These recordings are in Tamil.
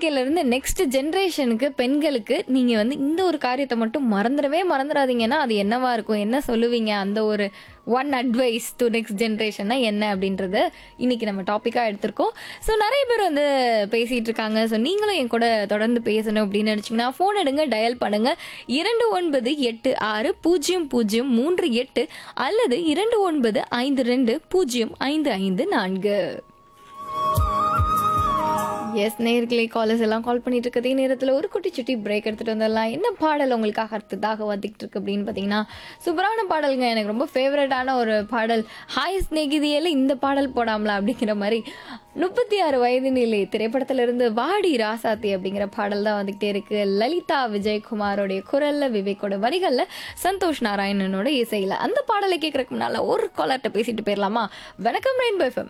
இன்னைக்குல இருந்து நெக்ஸ்ட் ஜென்ரேஷனுக்கு பெண்களுக்கு நீங்க வந்து இந்த ஒரு காரியத்தை மட்டும் மறந்துடவே மறந்துடாதீங்கன்னா அது என்னவா இருக்கும் என்ன சொல்லுவீங்க அந்த ஒரு ஒன் அட்வைஸ் டு நெக்ஸ்ட் ஜென்ரேஷன்னா என்ன அப்படின்றத இன்னைக்கு நம்ம டாப்பிக்காக எடுத்திருக்கோம் ஸோ நிறைய பேர் வந்து பேசிட்டு இருக்காங்க ஸோ நீங்களும் என் கூட தொடர்ந்து பேசணும் அப்படின்னு நினச்சிங்கன்னா ஃபோன் எடுங்க டயல் பண்ணுங்க இரண்டு ஒன்பது எட்டு ஆறு பூஜ்ஜியம் பூஜ்ஜியம் மூன்று எட்டு அல்லது இரண்டு ஒன்பது ஐந்து ரெண்டு பூஜ்ஜியம் ஐந்து ஐந்து நான்கு எஸ் நேர்களே காலர்ஸ் எல்லாம் கால் பண்ணிட்டு இருக்கதே நேரத்தில் ஒரு குட்டி சுட்டி பிரேக் எடுத்துட்டு வந்துடலாம் என்ன பாடல் உங்களுக்காக அடுத்ததாக வந்துகிட்டு இருக்கு அப்படின்னு பார்த்தீங்கன்னா சூப்பரான பாடலுங்க எனக்கு ரொம்ப ஃபேவரட்டான ஒரு பாடல் ஹாய் ஸ்நேகிதியில் இந்த பாடல் போடாமலா அப்படிங்கிற மாதிரி முப்பத்தி ஆறு வயது நிலை திரைப்படத்திலிருந்து வாடி ராசாத்தி அப்படிங்கிற பாடல் தான் வந்துகிட்டே இருக்கு லலிதா விஜயகுமாரோடைய குரல்ல விவேக்கோட வரிகள்ல சந்தோஷ் நாராயணனோட இசையில அந்த பாடலை கேட்கறதுக்கு முன்னால ஒரு காலர்கிட்ட பேசிட்டு போயிடலாமா வணக்கம் ரெயின்போ எஃப்எம்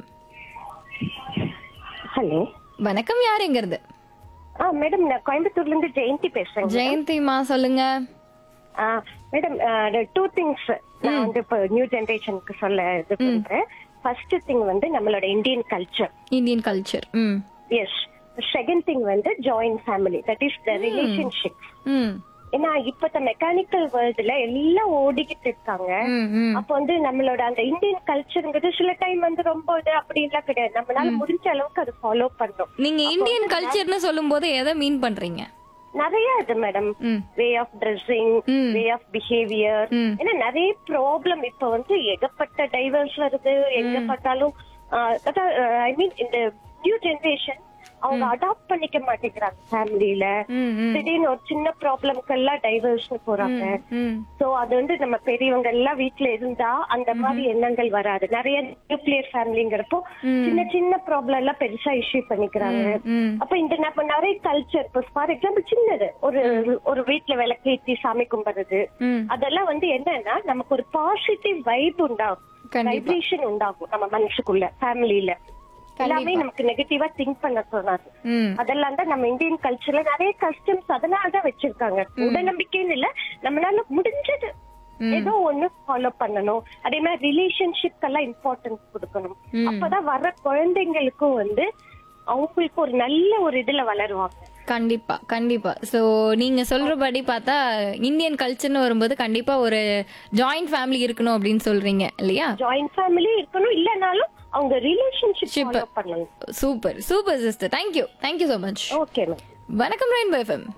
ஹலோ வணக்கம் யாருங்கிறது ஆ மேடம் நான் கோயம்புத்தூர்ல இருந்து ஜெயந்தி பேசுறேன் ஜெயந்திமா சொல்லுங்க ஆ, மேடம் டூ திங்ஸ் நான் வந்து இப்போ நியூ ஜெனரேஷனுக்கு சொல்ல இது பண்றேன் ஃபர்ஸ்ட் திங் வந்து நம்மளோட Indian culture Indian culture hmm yes second thing வந்து joint family that is the relationship hmm ஏன்னா இப்பத்த மெக்கானிக்கல் வேர்ல்டுல எல்லாம் ஓடிக்கிட்டு இருக்காங்க ம் ம் அப்ப வந்து நம்மளோட அந்த இந்தியன் கல்ச்சருங்கிறது சில டைம் வந்து ரொம்ப இது அப்படின்லாம் கிடையாது நம்மளால முடிஞ்ச அளவுக்கு அது ஃபாலோ பண்றோம் நீங்க இந்தியன் கல்ச்சர்னு சொல்லும்போது எதை மீன் பண்றீங்க நிறைய இது மேடம் ம் வே ஆஃப் ட்ரெஸ்ஸிங் ம். வே ஆஃப் பிஹேவியர் ம். ஏன்னா நிறைய ப்ராப்ளம் இப்ப வந்து ஏகப்பட்ட டைவர்ஸ் வருது எங்க பார்த்தாலும் ஐ மீன் இந்த நியூ ஜெனரேஷன் அவங்க அடாப்ட் பண்ணிக்க மாட்டேங்கிறாங்க ஃபேமிலியில ம் ம் திடீர்னு ஒரு சின்ன ப்ராப்ளம்க்கெல்லாம் டைவர்ஸ் போறாங்க ம் சோ அது வந்து நம்ம பெரியவங்க எல்லாம் வீட்ல இருந்தா அந்த மாதிரி எண்ணங்கள் வராது நிறைய நியூக்ளியர் ஃபேமிலிங்கிறப்போ சின்ன சின்ன ப்ராப்ளம் எல்லாம் பெருசா இஷ்யூ பண்ணிக்கிறாங்க ம் அப்ப இந்த நம்ம நிறைய கல்ச்சர் இப்போ ஃபார் எக்ஸாம்பிள் சின்னது ஒரு ஒரு வீட்ல விளக்கேத்தி சாமி கும்பிடுறது ம் அதெல்லாம் வந்து என்னன்னா நமக்கு ஒரு பாசிட்டிவ் வைப் உண்டாகும் கண்டிப்பா வைப்ரேஷன் உண்டாகும் நம்ம மனசுக்குள்ள ஃபேமிலியில எல்லாமே நமக்கு நெகட்டிவா திங்க் பண்ண சொன்னாரு ம் அதெல்லாம் தான் நம்ம இந்தியன் கல்ச்சர்ல நிறைய கஸ்டம்ஸ் அதனால தான் வச்சிருக்காங்க உடநம்பிக்கைன்னு இல்ல நம்மளால முடிஞ்சது ஏதோ ஒண்ணு ஃபாலோ பண்ணணும் அதே மாதிரி ரிலேஷன்ஷிப் எல்லாம் இம்பார்ட்டன்ஸ் கொடுக்கணும் அப்பதான் வர்ற குழந்தைங்களுக்கும் வந்து அவங்களுக்கு ஒரு நல்ல ஒரு இதுல வளருவாங்க கண்டிப்பா கண்டிப்பா சோ நீங்க சொல்றபடி பார்த்தா இந்தியன் கல்ச்சர்னு வரும்போது கண்டிப்பா ஒரு ஜாயிண்ட் ஃபேமிலி இருக்கணும் அப்படின்னு சொல்றீங்க இல்லையா ஜாயிண்ட் ஃபேமிலி இருக்கணும் இல்லனாலும் அவங்க ரிலேஷன்ஷிப் Ship. ஃபாலோ பண்ணணும் super super sister thank you thank you so much okay ma'am வணக்கம் ரெயின்போ எஃப்எம்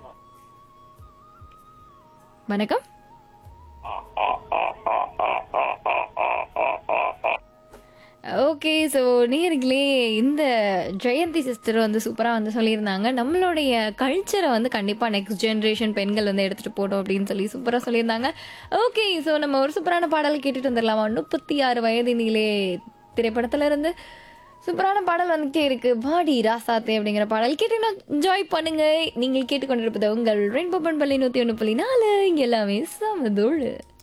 வணக்கம் ஓகே ஸோ நேர்களே இந்த ஜெயந்தி சிஸ்டர் வந்து சூப்பராக வந்து சொல்லியிருந்தாங்க நம்மளுடைய கல்ச்சரை வந்து கண்டிப்பாக நெக்ஸ்ட் ஜென்ரேஷன் பெண்கள் வந்து எடுத்துகிட்டு போட்டோம் அப்படின்னு சொல்லி சூப்பராக சொல்லியிருந்தாங்க ஓகே ஸோ நம்ம ஒரு சூப்பரான பாடல் கேட்டுட்டு வந்துடலாமா முப்பத்தி ஆறு வயதினிலே திரைப்படத்துல இருந்து சூப்பரான பாடல் வந்துகிட்டே இருக்கு பாடி ராசாத்தே அப்படிங்கிற பாடல் கேட்டு என்ஜாய் பண்ணுங்க நீங்கள் கேட்டுக்கொண்டிருப்பது உங்கள் ரெயின்போ பண்பள்ளி நூற்றி ஒன்று புள்ளி நாலு இங்கே எல்லாமே சமதோடு